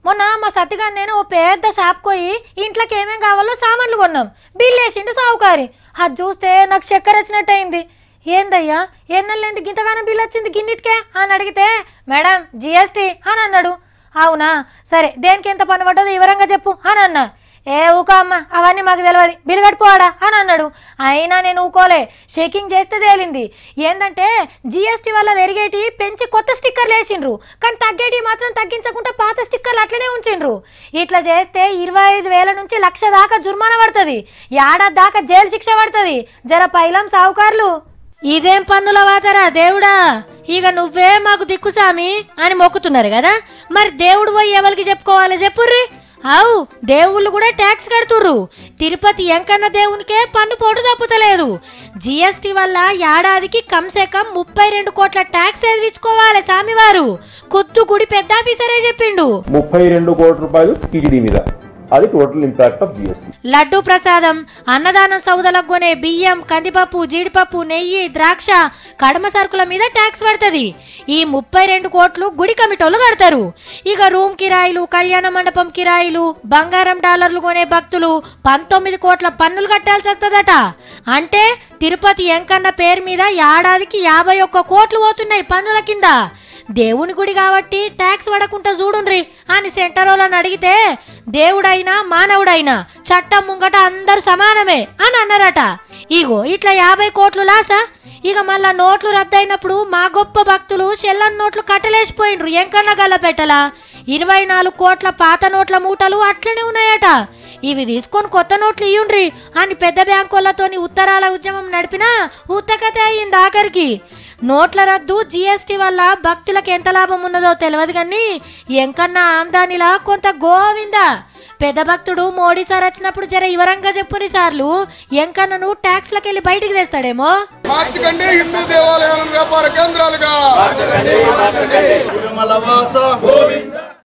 మొన్న మా సత్తిగా నేను ఓ పెద్ద షాప్ పోయి ఇంట్లోకి ఏమేం కావాలో సామాన్లు కొన్నాం బిల్ వేసిండు సావుకారి అది చూస్తే నాకు చక్కెర వచ్చినట్టయింది ఏందయ్యా ఎన్నెళ్ళేంటి గింతగానం బిల్ వచ్చింది గిన్నిటికే అని అడిగితే మేడం జిఎస్టీ అని అన్నాడు అవునా సరే దేనికి ఎంత పని పడ్డదో వివరంగా చెప్పు అని అన్నా ఏ ఊకో అమ్మ అవన్నీ మాకు తెలియదు బిల్ కట్టుకోవాడా అని అన్నాడు అయినా నేను ఊకోలే షేకింగ్ చేస్తే తేలింది ఏంటంటే జిఎస్టీ వల్ల పెరిగేటి పెంచి కొత్త స్టిక్కర్లు వేసిండ్రు కానీ తగ్గేటి మాత్రం తగ్గించకుండా పాత స్టిక్కర్లు అట్లనే ఉంచిండ్రు ఇట్లా చేస్తే ఇరవై ఐదు వేల నుంచి లక్ష దాకా జుర్మానా పడుతుంది ఏడాది దాకా జైలు శిక్ష పడుతుంది జర పైలం సావుకారులు ఇదేం పన్నుల వాతరా దేవుడా ఇక నువ్వే మాకు దిక్కు సామి అని మొక్కుతున్నారు కదా మరి దేవుడు పోయి ఎవరికి చెప్పుకోవాలి చెప్పుర్రి అవు దేవుళ్ళు కూడా ట్యాక్స్ కడుతుర్రు తిరుపతి ఎంకన్న దేవునికే పన్ను పోటు తప్పుతలేదు జిఎస్టి వల్ల ఏడాదికి కమ్సే కమ్ ముప్పై రెండు కోట్ల ట్యాక్స్ ఎదిరించుకోవాలి సామివారు కొత్తు గుడి పెద్ద ఆఫీసరే చెప్పిండు ముప్పై రెండు కోట్ల రూపాయలు టీటీడీ మీద అది total impact of GST laddu ప్రసాదం అన్నదానం సౌదలకు కొనే బియ్యం కందిపప్పు జీడిపప్పు నెయ్యి ద్రాక్ష కడమ సరుకుల మీద ట్యాక్స్ పడుతుంది ఈ ముప్పై రెండు కోట్లు గుడి కమిటోళ్ళు కడతారు ఇక రూమ్ కిరాయిలు కళ్యాణ మండపం కిరాయిలు బంగారం డాలర్లు కొనే భక్తులు పంతొమ్మిది కోట్ల పన్నులు కట్టాల్సి వస్తుందట అంటే తిరుపతి ఎంకన్న పేరు మీద ఏడాదికి యాభై ఒక్క కోట్లు పోతున్నాయి పన్నుల కింద దేవుని గుడి కాబట్టి ట్యాక్స్ పడకుండా చూడుండ్రి అని సెంటర్ వాళ్ళని అడిగితే దేవుడైనా మానవుడైనా చట్టం ముంగట అందరు సమానమే అని అన్నారట ఇగో ఇట్లా యాభై కోట్లు లాసా ఇక మళ్ళా నోట్లు రద్దయినప్పుడు మా గొప్ప భక్తులు చెల్లని నోట్లు కట్టలేసిపోయిండ్రు ఎంకన్నా గల్ల పెట్టలా ఇరవై నాలుగు కోట్ల పాత నోట్ల మూటలు అట్లనే ఉన్నాయట ఇవి తీసుకొని కొత్త నోట్లు ఇయ్యుండ్రి అని పెద్ద బ్యాంకులతోని ఉత్తరాల ఉద్యమం నడిపినా ఉత్తకతే అయింది ఆఖరికి నోట్ల రద్దు జిఎస్టీ వల్ల భక్తులకు ఎంత లాభం ఉన్నదో తెలియదు కానీ ఎంకన్నా ఆమ్దానిలా కొంత గోవిందా పెద్ద భక్తుడు మోడీ సార్ వచ్చినప్పుడు జర వివరంగా చెప్పుని సార్లు ఎంకన్నను ట్యాక్స్లకి వెళ్ళి బయటికి తెస్తాడేమో మార్చకండి హిందూ దేవాలయాలను వ్యాపార కేంద్రాలుగా తిరుమల వాస